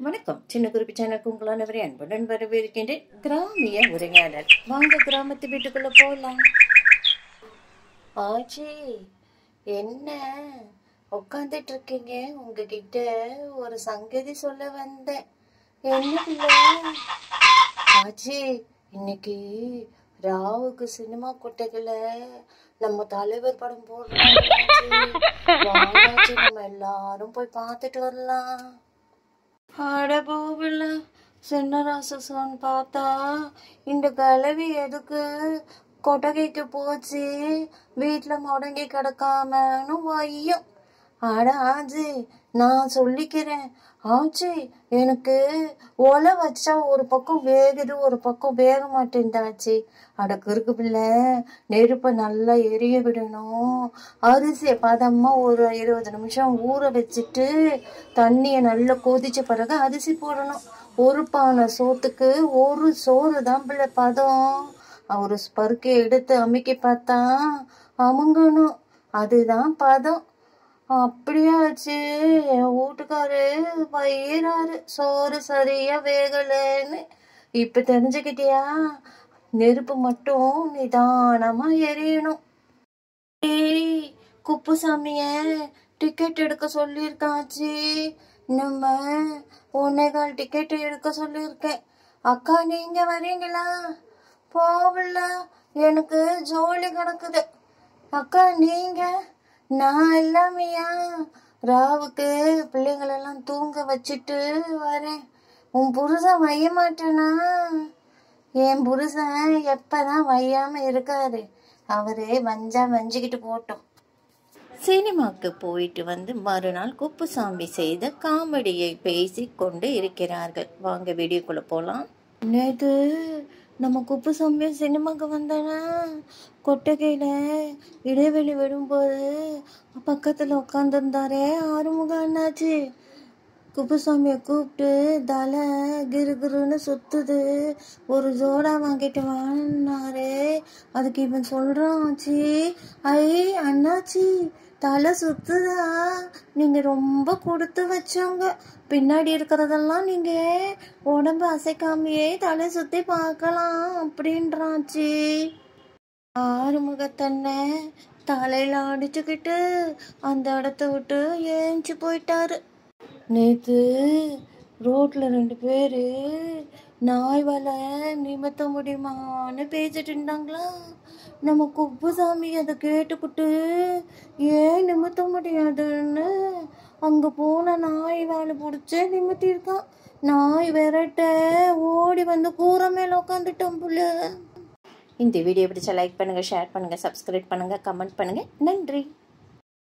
வணக்கம் சின்ன குறிப்பு சேனலுக்கு உங்கள் அனைவரை அன்புடன் வரவேற்கின்றேன் கிராமிய உரையாடல் வாங்க கிராமத்து வீட்டுக்குள்ள போகலாம் ஆச்சி என்ன உட்காந்துட்டு இருக்கீங்க உங்ககிட்ட ஒரு சங்கதி சொல்ல வந்தேன் என்ன பிள்ளை ஆச்சி இன்னைக்கு ராவுக்கு சினிமா கொட்டைகளை நம்ம தலைவர் படம் போடுறாங்க ஆச்சி. நம்ம எல்லாரும் போய் பார்த்துட்டு வரலாம் அட போகல சின்னராசன் பார்த்தா இந்த கிளவி எதுக்கு கொட்டகைக்கு போச்சு வீட்டுல முடங்கி கிடக்காமனு வையும் அட ஆஜி நான் சொல்லிக்கிறேன் ஆச்சி எனக்கு ஒலை வச்சா ஒரு பக்கம் வேகுது ஒரு பக்கம் வேக மாட்டேன்டாச்சு அட குறுக்கு பிள்ளை நெருப்பை நல்லா எரிய விடணும் அரிசியை பதமா ஒரு இருபது நிமிஷம் ஊற வச்சுட்டு தண்ணியை நல்லா கொதிச்ச பிறகு அரிசி போடணும் ஒரு பானை சோத்துக்கு ஒரு சோறு தான் பிள்ளை பதம் ஒரு பருக்கை எடுத்து அமுக்கி பார்த்தா அமுங்கணும் அதுதான் பதம் அப்படியாச்சு என் வீட்டுக்காரு வயிறாரு சோறு சரியா வேகலைன்னு இப்ப தெரிஞ்சுக்கிட்டியா நெருப்பு மட்டும் நிதானமா எரியணும் ஏய் குப்புசாமிய டிக்கெட் எடுக்க சொல்லியிருக்காச்சு நம்ம ஒன்னே கால் டிக்கெட் எடுக்க சொல்லியிருக்கேன் அக்கா நீங்க வரீங்களா போகல எனக்கு ஜோலி கிடக்குது அக்கா நீங்க நான் எல்லாமையா ராவுக்கு பிள்ளைங்களெல்லாம் தூங்க வச்சுட்டு வரேன் உன் புருஷன் வைய மாட்டேனா என் புருஷன் எப்பதான் வையாம இருக்காரு அவரு வஞ்சா வஞ்சிக்கிட்டு போட்டோம் சினிமாக்கு போயிட்டு வந்து மறுநாள் குப்புசாமி செய்த காமெடியை பேசி கொண்டு இருக்கிறார்கள் வாங்க வீடியோக்குள்ள போலாம் நேத்து நம்ம குப்புசாமி சினிமாக்கு வந்தானா கொட்டகையில இடைவெளி விடும்போது பக்கத்துல உட்காந்துருந்தாரே ஆறுமுக அண்ணாச்சி குப்புசாமியை கூப்பிட்டு தலை கிருகிருன்னு சுத்துது ஒரு ஜோடா வாங்கிட்டு வாங்கினாரு அதுக்கு இவன் சொல்றான் ஆச்சி ஐ அண்ணாச்சி தலை சுத்துதா நீங்க ரொம்ப கொடுத்து வச்சவங்க பின்னாடி இருக்கிறதெல்லாம் நீங்க உடம்பு அசைக்காமையே தலை சுத்தி பார்க்கலாம் அப்படின்றாச்சு ஆறுமுகத்தன்னை தலையில அடிச்சுக்கிட்டு அந்த இடத்த விட்டு ஏஞ்சி போயிட்டாரு நேத்து ரோட்ல ரெண்டு பேரு நாய் வலை நிமித்த முடியுமான்னு பேசிட்டு இருந்தாங்களா நம்ம குப்புசாமி அதை கேட்டுக்கிட்டு ஏன் நிமித்த முடியாதுன்னு அங்க போன நாய் வேலை பிடிச்சே நிமித்திருக்கான் நாய் விரட்ட ஓடி வந்து கூரை மேல உட்காந்துட்டோம் புள்ள இந்த வீடியோ பிடிச்சா லைக் பண்ணுங்க ஷேர் பண்ணுங்க சப்ஸ்கிரைப் பண்ணுங்க கமெண்ட் பண்ணுங்க நன்றி